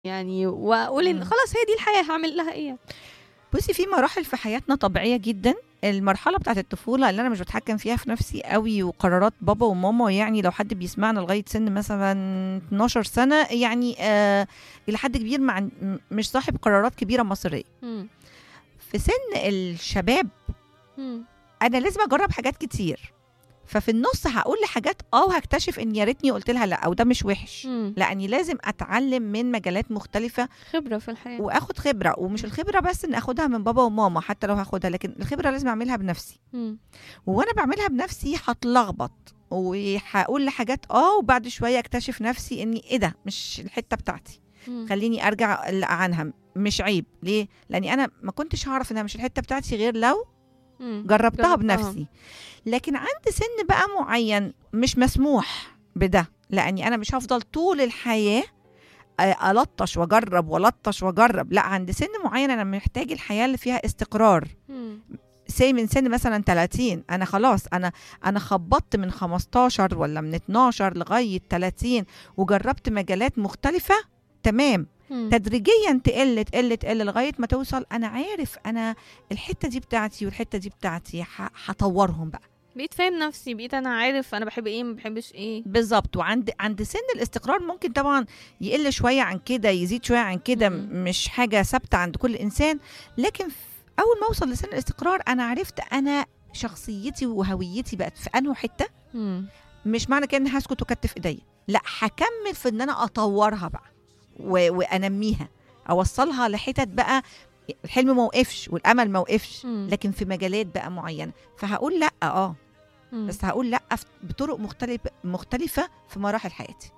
يعني واقول ان إمم. خلاص هي دي الحياه هعمل لها ايه بُصّي في مراحل في حياتنا طبيعية جدًا، المرحلة بتاعة الطفولة اللي أنا مش باتحكم فيها في نفسي أوي وقرارات بابا وماما يعني لو حد بيسمعنا لغاية سن مثلًا 12 سنة يعني آآ إلى حد كبير ما عن م مش صاحب قرارات كبيرة مصيرية. مم. في سن الشباب مم. أنا لازم أجرّب حاجات كتير، ففي النُص هاقول لحاجات آه وهاكتشف إن يا ريتني قُلت لها لأ أو ده مش وِحِش، مم. لأني لازم أتعلّم من مجالات مختلفة خبره في الحياه وآخُد خبرة، ومش الخبرة بس إن آخُدها من بابا وماما حتى لو هاخدها، لكن الخبرة لازم أعملها بنفسي. مم. وأنا باعملها بنفسي هاتلخبط وهاقول لحاجات آه وبعد شوية أكتشف نفسي إني إيه ده مش الحتّة بتاعتي، مم. خلّيني أرجع ل عنها مش عيب، ليه؟ لإني أنا ما كنتش هاعرف إنها مش الحتّة بتاعتي غير لو مم. جرّبتها جربتها. بنفسي. لكن عند سن بقى معيّن مش مسموح بده، لإني أنا مش هافضل طول الحياة آآ ألطّش وأجرّب وألطّش وأجرّب، لأ عند سن معيّن أنا محتاج الحياة اللي فيها استقرار. مم. say من سن مثلًا 30 أنا خلاص أنا أنا خبّطت من 15 والّا من 12 لغاية 30 وجرّبت مجالات مختلفة تمام، مم. تدريجيًا تقِل، تقِل، تقِل لغاية ما توصل أنا عارف أنا الحتّة دي بتاعتي والحتّة دي بتاعتي ه هاطوّرهم بقى. بقيت فاهم نفسي بقيت انا عارف انا بحب ايه ما بحبش ايه بالضبط، وعند عند سن الاستقرار ممكن طبعًا يقِل شوية عن كده، يزيد شوية عن كده، مم. مش حاجة ثابتة عند كل إنسان، لكن ف أول ما أوصل لسن الاستقرار أنا عرفت أنا شخصيتي وهويتي بقت في أنهو حتّة، مم. مش معنى كده إني هاسكت وأكتّف إيديّا، لأ هاكمّل في إن أنا أطوّرها بقى و وأنمّيها، أوصّلها لحتت بقى الحلم ما وقفش والأمل ما وقفش، مم. لكن في مجالات بقى معيّنة، فهاقول لأ آه، مم. بس هاقول لأ ف بطرق مختلف مختلفة في مراحل حياتي.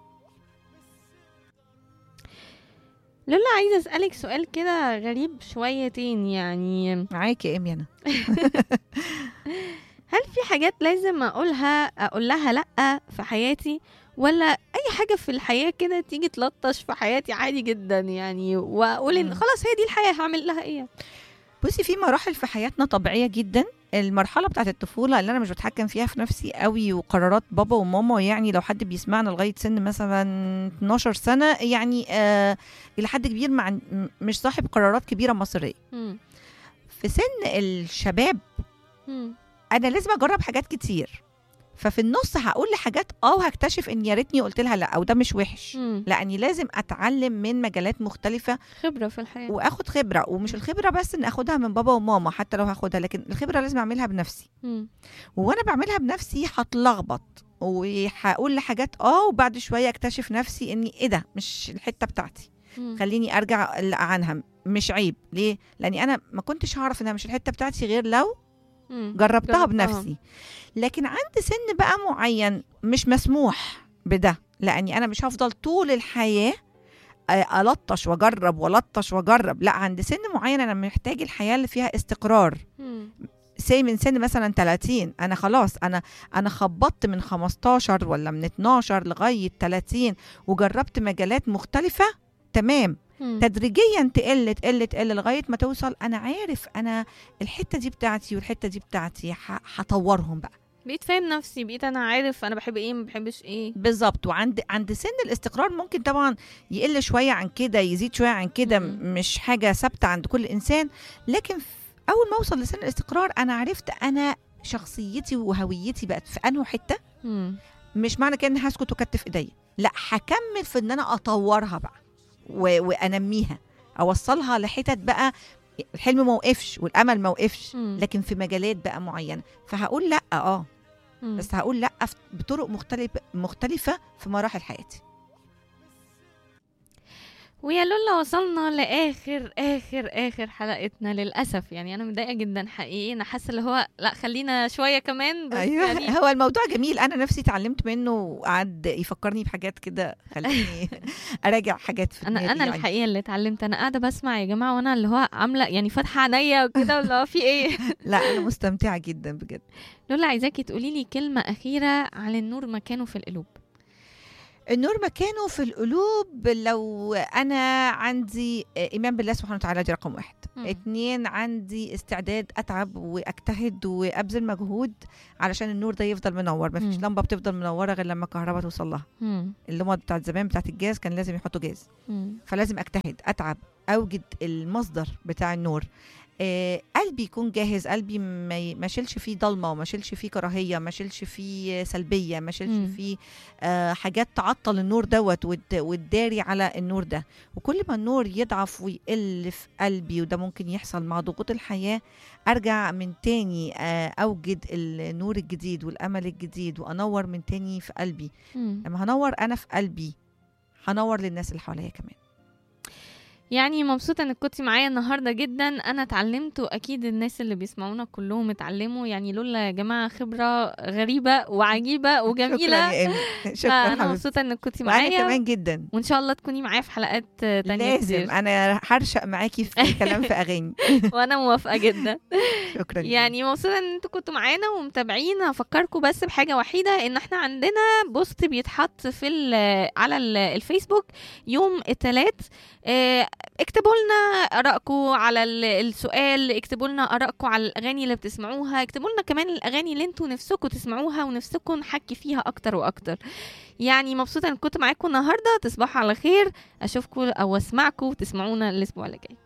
لولا عايزه اسالك سؤال كده غريب شويتين يعني معاكِ يا إيمي أنا. هل في حاجات لازم اقولها اقول لها لا في حياتي ولا اي حاجه في الحياه كده تيجي تلطش في حياتي عادي جدا يعني واقول ان إمم. خلاص هي دي الحياه هعمل لها ايه بُصّي في مراحل في حياتنا طبيعية جدًا، المرحلة بتاعة الطفولة اللي أنا مش باتحكم فيها في نفسي أوي وقرارات بابا وماما يعني لو حد بيسمعنا لغاية سن مثلًا 12 سنة يعني آآ إلى حد كبير ما عن م مش صاحب قرارات كبيرة مصيرية. مم. في سن الشباب مم. أنا لازم أجرّب حاجات كتير، ففي النُص هاقول لحاجات آه وهاكتشف إن يا ريتني قُلت لها لأ أو ده مش وِحِش، مم. لأني لازم أتعلّم من مجالات مختلفة خبره في الحياه وآخُد خبرة، ومش الخبرة بس إن آخُدها من بابا وماما حتى لو هاخدها، لكن الخبرة لازم أعملها بنفسي. مم. وأنا باعملها بنفسي هاتلخبط وهاقول لحاجات آه وبعد شوية أكتشف نفسي إني إيه ده مش الحتّة بتاعتي، مم. خلّيني أرجع ل عنها مش عيب، ليه؟ لإني أنا ما كنتش هاعرف إنها مش الحتّة بتاعتي غير لو مم. جرّبتها جربتها. بنفسي. لكن عند سن بقى معيّن مش مسموح بده، لإني أنا مش هافضل طول الحياة آآ ألطّش وأجرّب وألطّش وأجرّب، لأ عند سن معيّن أنا محتاج الحياة اللي فيها استقرار. مم. say من سن مثلًا 30 أنا خلاص أنا أنا خبّطت من 15 والّا من 12 لغاية 30 وجرّبت مجالات مختلفة تمام، مم. تدريجيًا تقِل، تقِل، تقِل لغاية ما توصل أنا عارف أنا الحتّة دي بتاعتي والحتّة دي بتاعتي ه هاطوّرهم بقى. بقيت فاهم نفسي بقيت انا عارف انا بحب ايه ما بحبش ايه بالضبط، وعند عند سن الاستقرار ممكن طبعًا يقِل شوية عن كده، يزيد شوية عن كده، مم. مش حاجة ثابتة عند كل إنسان، لكن ف أول ما أوصل لسن الاستقرار أنا عرفت أنا شخصيتي وهويتي بقت في أنهو حتّة، مم. مش معنى كده إني هاسكت وأكتّف إيديّا، لأ هاكمّل في إن أنا أطوّرها بقى و وأنمّيها، أوصّلها لحتت بقى الحلم ما وقفش والأمل ما وقفش، مم. لكن في مجالات بقى معيّنة، فهاقول لأ آه، مم. بس هاقول لأ ف بطرق مختلف مختلفة في مراحل حياتي. ويا لولا وصلنا لاخر اخر اخر حلقتنا للاسف يعني انا متضايقه جدا حقيقي انا حاسه اللي هو لا خلينا شويه كمان بس أيوه يعني هو الموضوع جميل، أنا نفسي اتعلّمت منّه وقعد يفكّرني بحاجات كده خلّاني أراجع حاجات في انا دماغي انا يعني. الحقيقه اللي اتعلمت انا قاعده بسمع يا جماعه وانا اللي هو عامله يعني فاتحه عينيا وكده واللي هو في ايه لأ أنا مستمتعة جدًا بجد. لولا عايزاكي تقولي لي كلمه اخيره عن النور مكانه في القلوب النور مكانه في القلوب لو انا عندي ايمان بالله سبحانه وتعالى دي رقم واحد مم. اتنين عندي استعداد اتعب واجتهد وابذل مجهود علشان النور ده يفضل منور مفيش مم. لمبه بتفضل منوره غير لما الكهرباء توصل لها مم. اللمبه بتاعت زمان بتاعت الجاز كان لازم يحطوا جاز مم. فلازم اجتهد اتعب اوجد المصدر بتاع النور آه قلبي يكون جاهز قلبي ما ي- ما شيلش فيه ضلمه وما شيلش فيه كراهيه ما شيلش فيه سلبيه ما مم. شيلش فيه آه حاجات تعطل النور دوت وت- وتداري على النور ده وكل ما النور يضعف ويقل في قلبي وده ممكن يحصل مع ضغوط الحياه ارجع من تاني آه اوجد النور الجديد والامل الجديد وانور من تاني في قلبي مم. لما هنور انا في قلبي هنور للناس اللي حواليا كمان يعني مبسوطة انك كنتي معايا النهاردة جدا انا اتعلمت واكيد الناس اللي بيسمعونا كلهم اتعلموا يعني لولا يا جماعة خبرة غريبة وعجيبة شكرا وجميلة يا ايمي شكرا فانا حبيبتي مبسوطة انك كنتي وانا معايا كمان جدا وان شاء الله تكوني معايا في حلقات تانية لازم كتير انا هرشق معاكي في كلام في اغاني وانا موافقة جدا شكرا جداً. يعني مبسوطة ان انتوا كنتوا معانا ومتابعين هفكركم بس بحاجة وحيدة ان احنا عندنا بوست بيتحط في ال- على ال- الفيسبوك يوم التلات اه، اكتبوا لنا ارائكم على ال- السؤال اكتبوا لنا ارائكم على الاغاني اللي بتسمعوها اكتبوا لنا كمان الاغاني اللي انتوا نفسكم تسمعوها ونفسكم نحكي فيها اكتر واكتر يعني مبسوطة ان كنت معاكم النهاردة تصبحوا على خير اشوفكم او اسمعكم وتسمعونا الاسبوع اللي جاي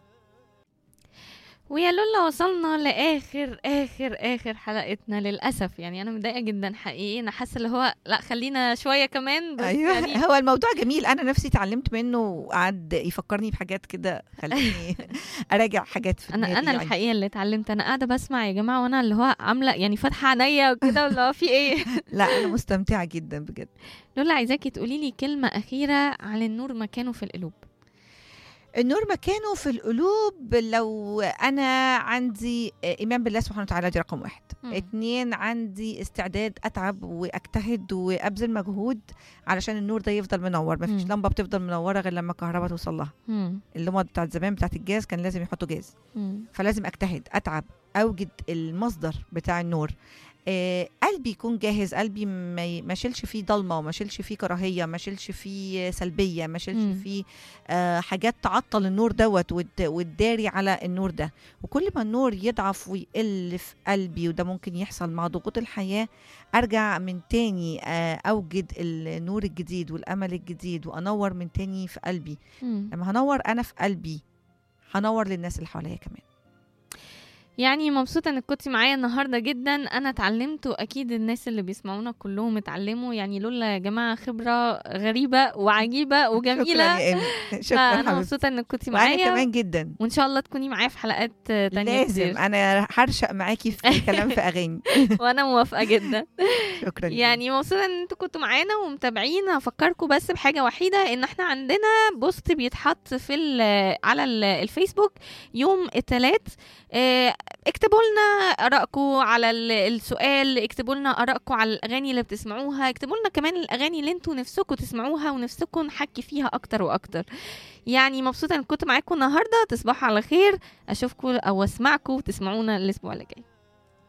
ويا لولا وصلنا لاخر اخر اخر حلقتنا للاسف يعني انا متضايقه جدا حقيقي انا حاسه اللي هو لا خلينا شويه كمان بس ايوه يعني هو الموضوع جميل انا نفسي اتعلمت منه وقعد يفكرني بحاجات كده خلاني اراجع حاجات في انا دماغي انا يعني. الحقيقه اللي اتعلمت انا قاعده بسمع يا جماعه وانا اللي هو عامله يعني فاتحه عينيا وكده واللي هو في ايه لا انا مستمتعه جدا بجد لولا عايزاكي تقولي لي كلمه اخيره عن النور مكانه في القلوب النور مكانه في القلوب لو انا عندي ايمان بالله سبحانه وتعالى دي رقم واحد مم. اتنين عندي استعداد اتعب واجتهد وابذل مجهود علشان النور ده يفضل منور مفيش مم. لمبه بتفضل منوره غير لما الكهرباء توصل لها مم. اللمبه بتاعت زمان بتاعت الجاز كان لازم يحطوا جاز مم. فلازم اجتهد اتعب اوجد المصدر بتاع النور آه قلبي يكون جاهز قلبي ما ي- ما شيلش فيه ضلمه وما شيلش فيه كراهيه ما شيلش فيه سلبيه ما شيلش مم. فيه آه حاجات تعطل النور دوت وت- وتداري على النور ده وكل ما النور يضعف ويقل في قلبي وده ممكن يحصل مع ضغوط الحياه ارجع من تاني آه اوجد النور الجديد والامل الجديد وانور من تاني في قلبي مم. لما هنور انا في قلبي هنور للناس اللي حواليا كمان يعني مبسوطة انك كنتي معايا النهاردة جدا انا اتعلمت واكيد الناس اللي بيسمعونا كلهم اتعلموا يعني لولا يا جماعة خبرة غريبة وعجيبة شكرا وجميلة يا ايمي شكرا فانا حبيبتي مبسوطة انك كنتي وانا معايا كمان جدا وان شاء الله تكوني معايا في حلقات تانية لازم كتير انا هرشق معاكي في كلام في اغاني وانا موافقة جدا شكرا جداً. يعني مبسوطة ان انتوا كنتوا معانا ومتابعين هفكركم بس بحاجة وحيدة ان احنا عندنا بوست بيتحط في ال- على ال- الفيسبوك يوم التلات اه، اكتبوا لنا ارائكم على ال- السؤال اكتبوا لنا ارائكم على الاغاني اللي بتسمعوها اكتبوا لنا كمان الاغاني اللي انتوا نفسكم تسمعوها ونفسكم نحكي فيها اكتر واكتر يعني مبسوطة ان كنت معاكم النهاردة تصبحوا على خير اشوفكم او اسمعكم وتسمعونا الاسبوع اللي جاي